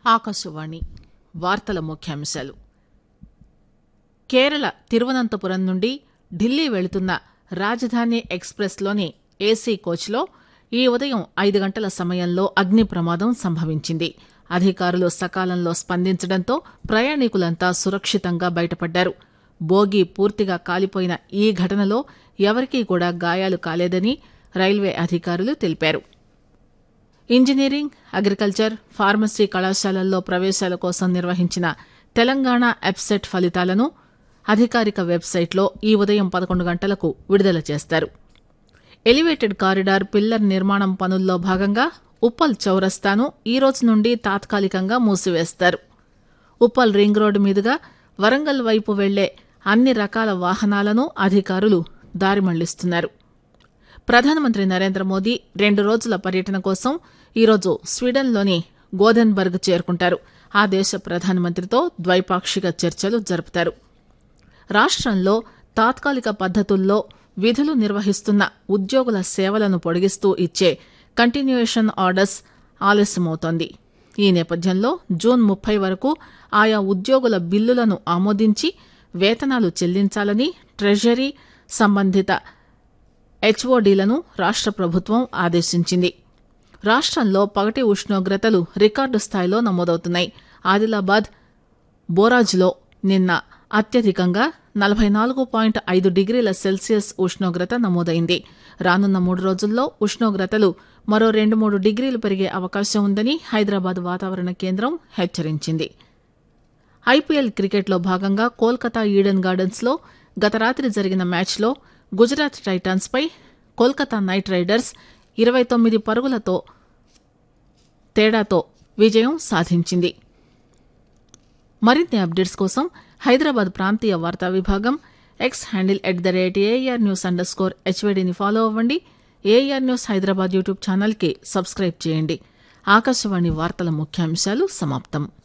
ఆకాశవాణి వార్తల ముఖ్యాంశాలు కేరళ తిరువనంతపురం నుండి ఢిల్లీ వెళుతున్న రాజధాని ఎక్స్ప్రెస్ లోని ఏసీ కోచ్లో ఈ ఉదయం ఐదు గంటల సమయంలో అగ్ని ప్రమాదం సంభవించింది అధికారులు సకాలంలో స్పందించడంతో ప్రయాణికులంతా సురక్షితంగా బయటపడ్డారు బోగి పూర్తిగా కాలిపోయిన ఈ ఘటనలో ఎవరికీ కూడా గాయాలు కాలేదని రైల్వే అధికారులు తెలిపారు ఇంజనీరింగ్ అగ్రికల్చర్ ఫార్మసీ కళాశాలల్లో ప్రవేశాల కోసం నిర్వహించిన తెలంగాణ ఎబ్సెట్ ఫలితాలను అధికారిక వెబ్సైట్లో ఈ ఉదయం పదకొండు గంటలకు విడుదల చేస్తారు ఎలివేటెడ్ కారిడార్ పిల్లర్ నిర్మాణం పనుల్లో భాగంగా ఉప్పల్ చౌరస్తాను ఈ రోజు నుండి తాత్కాలికంగా మూసివేస్తారు ఉప్పల్ రింగ్ రోడ్డు మీదుగా వరంగల్ వైపు వెళ్లే అన్ని రకాల వాహనాలను అధికారులు దారి మళ్లిస్తున్నారు ప్రధానమంత్రి నరేంద్ర మోదీ రెండు రోజుల పర్యటన కోసం ఈరోజు స్వీడన్లోని గోదెన్బర్గ్ చేరుకుంటారు ఆ దేశ ప్రధానమంత్రితో ద్వైపాక్షిక చర్చలు జరుపుతారు రాష్టంలో తాత్కాలిక పద్దతుల్లో విధులు నిర్వహిస్తున్న ఉద్యోగుల సేవలను పొడిగిస్తూ ఇచ్చే కంటిన్యూయేషన్ ఆర్డర్స్ ఆలస్యమవుతోంది ఈ నేపథ్యంలో జూన్ ముప్పై వరకు ఆయా ఉద్యోగుల బిల్లులను ఆమోదించి వేతనాలు చెల్లించాలని ట్రెజరీ సంబంధిత హెచ్ఓడీలను రాష్ట ప్రభుత్వం ఆదేశించింది రాష్టంలో పగటి ఉష్ణోగ్రతలు రికార్డు స్థాయిలో నమోదవుతున్నాయి ఆదిలాబాద్ బోరాజ్లో నిన్న అత్యధికంగా నలభై నాలుగు పాయింట్ ఐదు డిగ్రీల సెల్సియస్ ఉష్ణోగ్రత నమోదైంది రానున్న మూడు రోజుల్లో ఉష్ణోగ్రతలు మరో రెండు మూడు డిగ్రీలు పెరిగే అవకాశం ఉందని హైదరాబాద్ వాతావరణ కేంద్రం హెచ్చరించింది ఐపీఎల్ క్రికెట్లో భాగంగా కోల్కతా ఈడెన్ గార్డెన్స్లో గత రాత్రి జరిగిన మ్యాచ్లో గుజరాత్ టైటాన్స్ పై కోల్కతా నైట్ రైడర్స్ ఇరవై తొమ్మిది పరుగులతో తేడాతో విజయం సాధించింది మరిన్ని అప్డేట్స్ కోసం హైదరాబాద్ ప్రాంతీయ వార్తా విభాగం X handle at the rate AIR news underscore హెచ్వైడీని ఫాలో అవ్వండి ఏఆర్ న్యూస్ హైదరాబాద్ యూట్యూబ్ ఛానల్కి సబ్స్క్రైబ్ చేయండి ఆకాశవాణి వార్తల ముఖ్యాంశాలు సమాప్తం